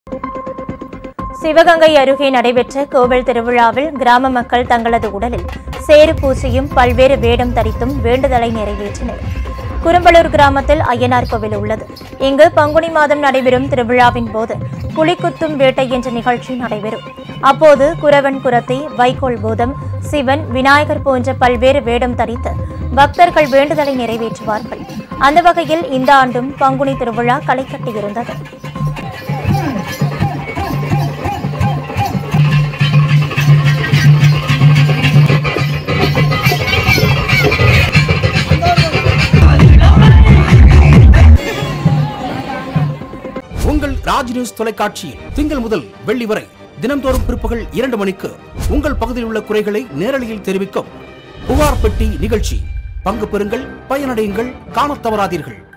சிவகங்கை அருகே நடைபெற்ற கோவில் திருவிழாவில் கிராம மக்கள் தங்களது உடலில் சேறு பூசியும் பல்வேறு வேடம் தரித்தும் வேண்டுதலை நிறைவேற்றினர் குரும்பலூர் கிராமத்தில் ஐயனார் கோவில் உள்ளது இங்கு பங்குனி மாதம் நடைபெறும் திருவிழாவின் போது புலிக்குத்தும் வேட்டை என்ற நிகழ்ச்சி நடைபெறும் அப்போது குரவன் குரத்தி வைக்கோல் பூதம் சிவன் விநாயகர் போன்ற பல்வேறு வேடம் தரித்து பக்தர்கள் வேண்டுதலை நிறைவேற்றுவார்கள் அந்த வகையில் இந்த ஆண்டும் பங்குனி திருவிழா களை கட்டியிருந்தது உங்கள் ராஜ் நியூஸ் தொலைக்காட்சியில் திங்கள் முதல் வெள்ளி வரை தினம்தோறும் பிற்பகல் இரண்டு மணிக்கு உங்கள் பகுதியில் உள்ள குறைகளை நேரலையில் தெரிவிக்கும் புகார் பெட்டி நிகழ்ச்சி பங்கு பெறுங்கள் பயனடையுங்கள் காணத் தவறாதீர்கள்